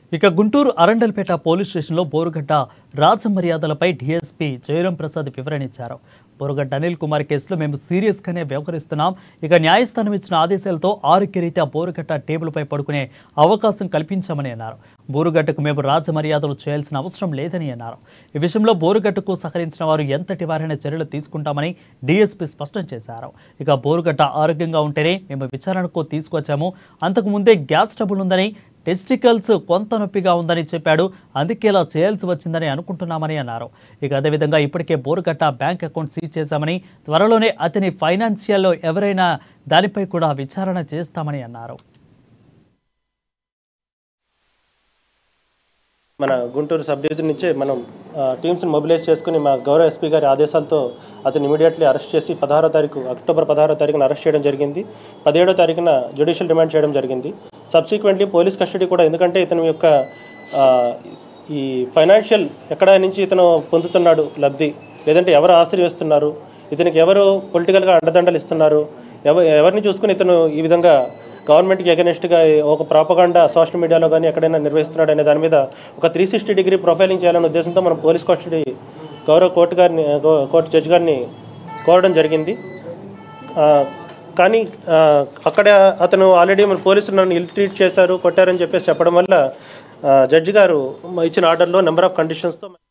ఇక గుంటూరు అరండల్పేట పోలీస్ స్టేషన్లో బోరుగడ్డ రాజమర్యాదలపై డీఎస్పీ జయరాం ప్రసాద్ వివరణ ఇచ్చారు బోరుగడ్డ అనిల్ కుమార్ కేసులో మేము సీరియస్గానే వ్యవహరిస్తున్నాం ఇక న్యాయస్థానం ఇచ్చిన ఆదేశాలతో ఆరోగ్యరీత్యా బోరుగడ్డ టేబుల్పై పడుకునే అవకాశం కల్పించామని అన్నారు బోరుగడ్డకు మేము రాజమర్యాదలు చేయాల్సిన అవసరం లేదని అన్నారు ఈ విషయంలో బోరుగడ్డకు సహకరించిన వారు ఎంతటి వారైనా చర్యలు తీసుకుంటామని డీఎస్పీ స్పష్టం చేశారు ఇక బోరుగడ్డ ఆరోగ్యంగా ఉంటేనే మేము విచారణకు తీసుకొచ్చాము అంతకు ముందే గ్యాస్ ట్రబుల్ ఉందని టెస్టికల్స్ కొంత నొప్పిగా ఉందని చెప్పాడు అందుకే ఇలా చేయాల్సి వచ్చిందని అనుకుంటున్నామని అన్నారు ఇక అదేవిధంగా ఇప్పటికే బోరుగట్ట బ్యాంక్ అకౌంట్ సీజ్ చేశామని త్వరలోనే అతని ఫైనాన్షియల్లో ఎవరైనా దానిపై కూడా విచారణ చేస్తామని అన్నారు మన గుంటూరు సబ్ డివిజన్ నుంచే మనం టీమ్స్ని మొబిలైజ్ చేసుకుని మా గౌరవ ఎస్పీ గారి ఆదేశాలతో అతను ఇమీడియట్లీ అరెస్ట్ చేసి పదహారో తారీఖు అక్టోబర్ పదహారో తారీఖున అరెస్ట్ చేయడం జరిగింది పదిహేడో తారీఖున జ్యుడిషియల్ రిమాండ్ చేయడం జరిగింది సబ్సిక్వెంట్లీ పోలీస్ కస్టడీ కూడా ఎందుకంటే ఇతని యొక్క ఆ, ఈ ఫైనాన్షియల్ ఎక్కడ నుంచి ఇతను పొందుతున్నాడు లబ్ధి లేదంటే ఎవరు ఆశ్రయిస్తున్నారు ఇతనికి ఎవరు పొలిటికల్గా అండదండలు ఇస్తున్నారు ఎవ ఎవరిని చూసుకుని ఇతను ఈ విధంగా గవర్నమెంట్కి అగెనిస్ట్గా ఒక ప్రాపగాండా సోషల్ మీడియాలో కానీ ఎక్కడైనా నిర్వహిస్తున్నాడు అనే దాని మీద ఒక త్రీ సిక్స్టీ డిగ్రీ ప్రొఫైలింగ్ చేయాలనే ఉద్దేశంతో మనం పోలీస్ కస్టడీ గౌరవ కోర్టు గారిని గౌ- కోర్టు జడ్జి గారిని కోరడం జరిగింది ఆ, కానీ ఆ, అక్కడ అతను ఆల్రెడీ మన పోలీసులు నన్ను ఇల్ ట్రీట్ చేశారు కొట్టారని చెప్పేసి చెప్పడం వల్ల ఆ, జడ్జి గారు ఇచ్చిన ఆర్డర్లో నెంబర్ ఆఫ్ కండిషన్స్తో